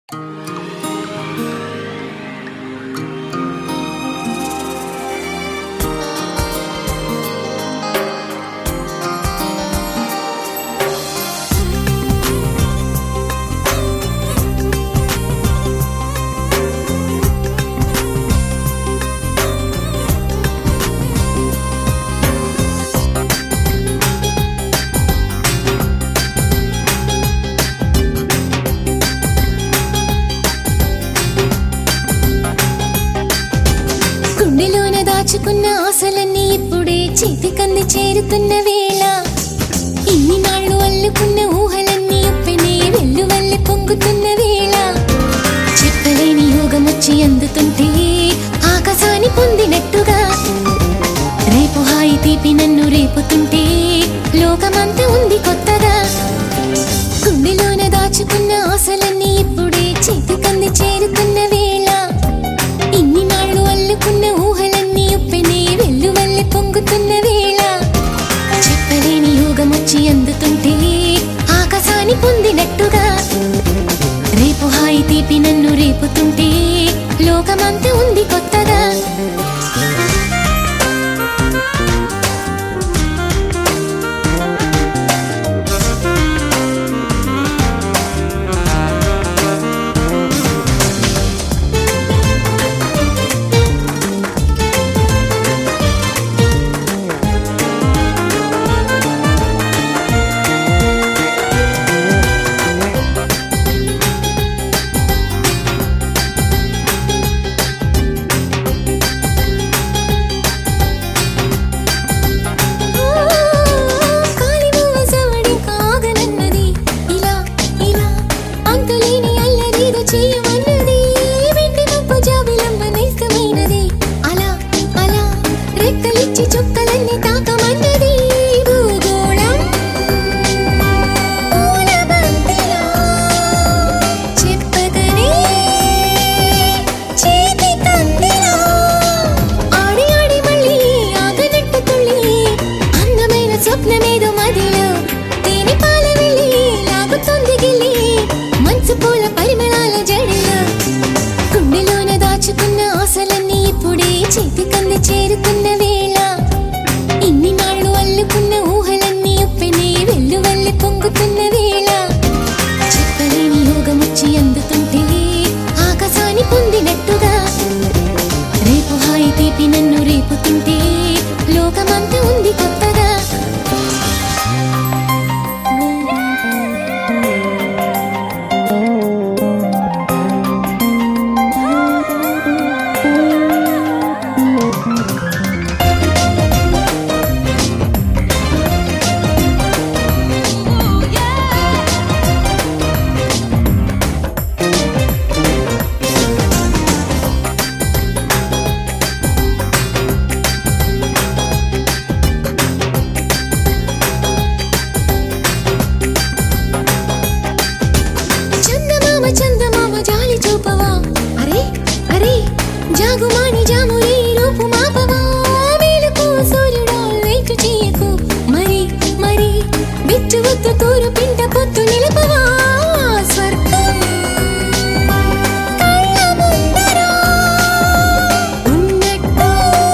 గుండెలోన దాచుకున్న ఆశలన్నీ ఇప్పుడే చేతికంది చేరుతున్న వేళ ఇన్ని నాళ్ళు అల్లుకున్న ఊహలన్నీ ఉప్పెనే వెళ్ళు వల్ల పొంగుతున్న వేళ చెప్పలేని యోగం వచ్చి అందుతుంటే ఆకాశాన్ని పొందినట్టుగా రేపు హాయి తీపి నన్ను రేపుతుంటే లోకమంతా ఉంది కొత్తగా గుండెలోన దాచుకున్న ఆశలన్నీ ఇప్పుడే చేతికంది చేరుతున్న వేళ ఇన్ని నాళ్ళు అల్లుకున్న ఊహలన్నీ ఉప్పెనే వెళ్ళు వల్ల పొంగుతున్న వేళ చెప్పలేని యోగం వచ్చి అందుతుంటే ఆకాశాన్ని పొందినట్టుగా రేపు హాయి తీపి నన్ను రేపుతుంటే లోకమంతా ఉంది కొత్తగా కాలిమువ్వ సవడి కాగనన్నది ఇలా ఇలా అంతులేని అల్లరీదు చేయమన్నది వెండి మబ్బు జాబిలమ్మ నేస్తమైనది అలా అలా రెక్కలిచ్చి చుక్కలన్నీ తాకమన్నది భూగోళం పూల బంతిలా చెప్పగనే చేతి కందిలా ఆడి ఆడి మళ్ళీ ఆగనట్టు తుళ్ళి అందమైన స్వప్నమేదో మదిలో తేనె పాల వెళ్ళి లాగుతుంది గిల్లి మంచు పూల పరిమళాల జడిలో గుండెలోన దాచుకున్న ఆశలన్నీ ఇప్పుడే చేతికంది చేరుతున్న వేళ ఇన్ని నాళ్ళు అల్లుకున్న ఊహలన్నీ ఉప్పెనే వెళ్ళు వల్ల పొంగుతున్న వేళ చెప్పలేని యోగం వచ్చి అందుతుంటే ఆకాశాన్ని పొందినట్టుగా రేపు హాయి తీపి నన్ను రేపుతుంటే లోకమంతా ఉంది కొత్తగా చందమామ చందమామ జాలి చూపవా అరే అరే జాగుమాని జామురి రూపు మాపవా వేలుకు సూర్యుడా వెయిట్ చేయకు మరి మరి బిచ్చు వద్దు తూరు పింట పొత్తు నిలపవా స్వర్గం కళ్ళ ముందర ఉన్నట్టు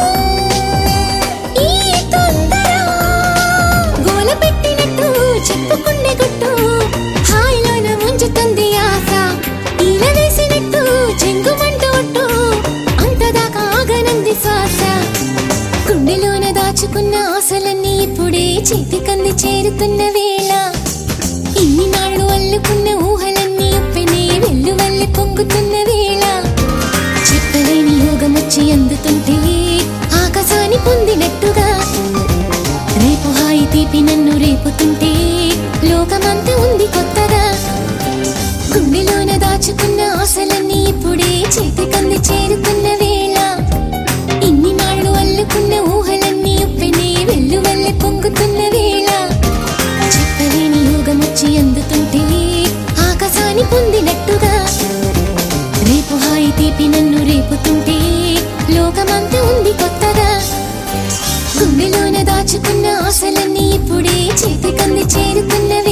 ఈ తొందర గోల పెట్టినట్టు చెప్పుకునే గుట్టు హాయిలోన ముంచుతుంది ఆశ ఈల వేసినట్టు చెంగుమంటూ ఒట్టు అంతదాకా ఆగనంది శ్వాస గుండెలోన దాచుకున్న ఆశలన్నీ ఇప్పుడే చేతికంది చేరుతున్న వేళ ఇన్ని నాళ్ళు అల్లుకున్న ఊహలన్నీ ఉప్పెనే వెళ్ళు వల్ల పొంగుతున్న వేళ చెప్పలేని యోగం వచ్చి అందుతుంటే ఆకాశాన్ని పొందినట్టుగా రేపు హాయి తీపి నన్ను రేపుతుంటే లోకమంతా ఉంది కొత్తగా గుండెలోన దాచుకున్న ఆశలన్నీ ఇప్పుడే చేతికంది చేరుతున్న వేళ ఇన్ని నాళ్ళు అల్లుకున్న ఊహలన్నీ ఉప్పెనే వెళ్ళు వల్ల పొంగుతున్న వేళ చెప్పలేని యోగం వచ్చి అందుతుంటే ఆకాశాన్ని పొందినట్టుగా రేపు హాయి తీపి నన్ను రేపుతుంటే లోకమంతా ఉంది కొత్తగా గుండెలోన దాచుకున్న ఆశలన్నీ ఇప్పుడే చేతికంది చేరుతున్న